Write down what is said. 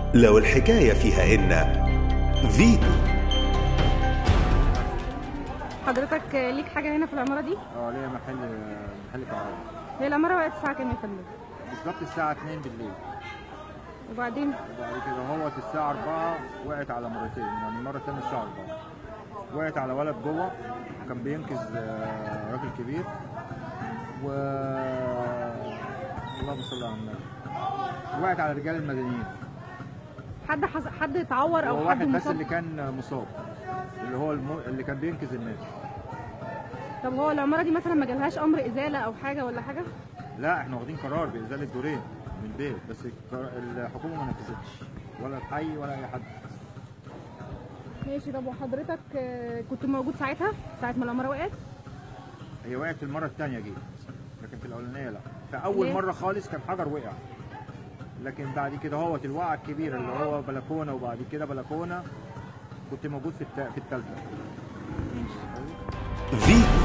لو الحكاية فيها إن فيتو حضرتك ليك حاجه هنا في العماره دي اه ليا محل محل كهرباء هي العماره وقعت الساعه كام يا فندم بالظبط الساعة 2 بالليل وبعدين وبعد كده هوت الساعة 4 وقعت على مرتين يعني مرة تانية الساعة 4 وقعت على ولد جوه كان بينقذ آه، راجل كبير و اللهم صل على النبي وقعت على رجال المدنيين حد حص... حد اتعور هو او حد واحد بس مصاب اللي كان مصاب اللي هو الم... اللي كان بينقذ الناس طب هو العماره دي مثلا ما جالهاش امر ازاله او حاجه ولا حاجه لا احنا واخدين قرار بإزالة دورين من البيت بس القرار- الحكومة ما نفذتش ولا الحي ولا أي حد ماشي طب وحضرتك آه، كنت موجود ساعتها ساعه ما العماره وقعت هي وقعت في المرة الثانية جيت لكن في الأولانية لا في أول ليه؟ مرة خالص كان حجر وقع لكن بعد كده هو الوقعة الكبيرة اللي هو بلكونة وبعد كده بلكونة كنت موجود في التا... في الثالثة فيتو